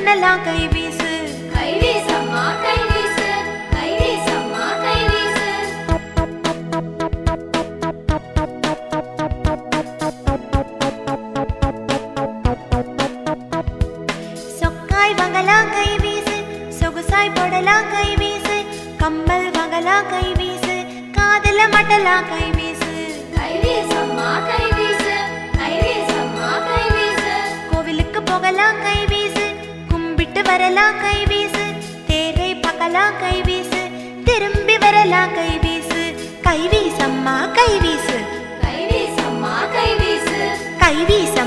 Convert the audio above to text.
தின்னலாம் கை வீசு கைவீசம்மா கைவீசு கைவீசம்மா கைவீசு சொக்காய் வாங்கலாம் கை வீசு சொகுசாய் போடலாம் கை வீசு கம்மல் வாங்கலாம் கை வீசு காதல மட்டலாம் கை வீசு கைவீசம்மா கைவீசு கைவீசம்மா கைவீசு கோவிலுக்கு போகலாம் கை வீசு கும்பிட்டு வரலாம் கை வீசு தேரை பார்க்கலாம் கை வீசு திரும்பி வரலாம் கை வீசு கை வீசம்மா கை வீசு கைவீசம்மா கைவீசு கை வீச